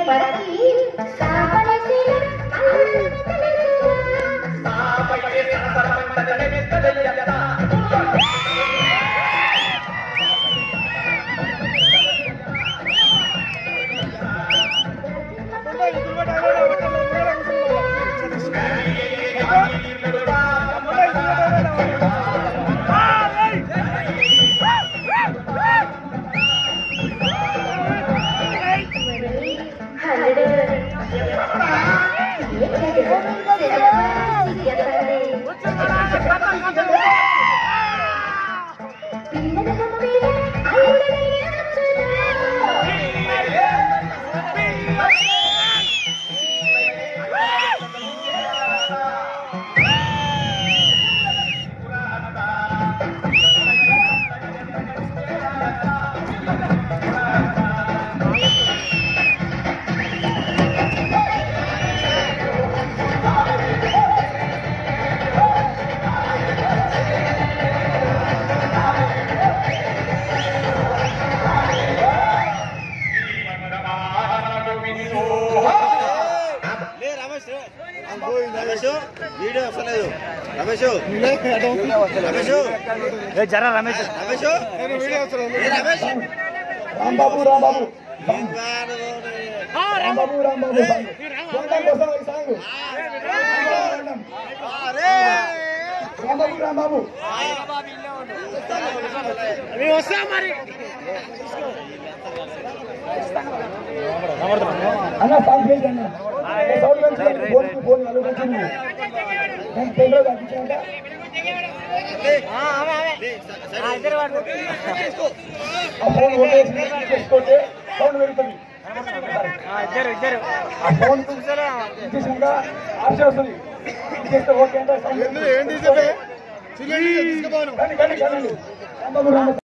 పరకి సాపలసిన అల్లలతలసిన లే రమేష్ రమేష్ వీడియో వస్తలేదు రమేష్ రమేష్ జర రమేష్ రమేష్ ఏ రమేష్ రాంబాబు రాంబాబు ఏం బాగా రాంబాబు రాంబాబు సాంగ్ సొంతం కోసం ఈ సాంగ్ రాంబాబు రాంబాబు వస్తా మరి అన్న సాంగ్ ప్లీజ్ అన్న సౌండ్ పెంచండి ఫోన్ ఫోన్ అలు పెంచండి నేను పెన్లో తగ్గించాక ఆ ఫోన్ ఓటేసి చేసుకోండి సౌండ్ పెరుగుతుంది ఇద్దరు ఇద్దరు ఆ ఫోన్ ఇచ్చేసాక ఆశ వస్తుంది ఇచ్చేస్తే ఓకే అంటే సౌండ్ ఏంటి చెప్పే కానీ కానీ కానీ రాంబాబు రాంబాబు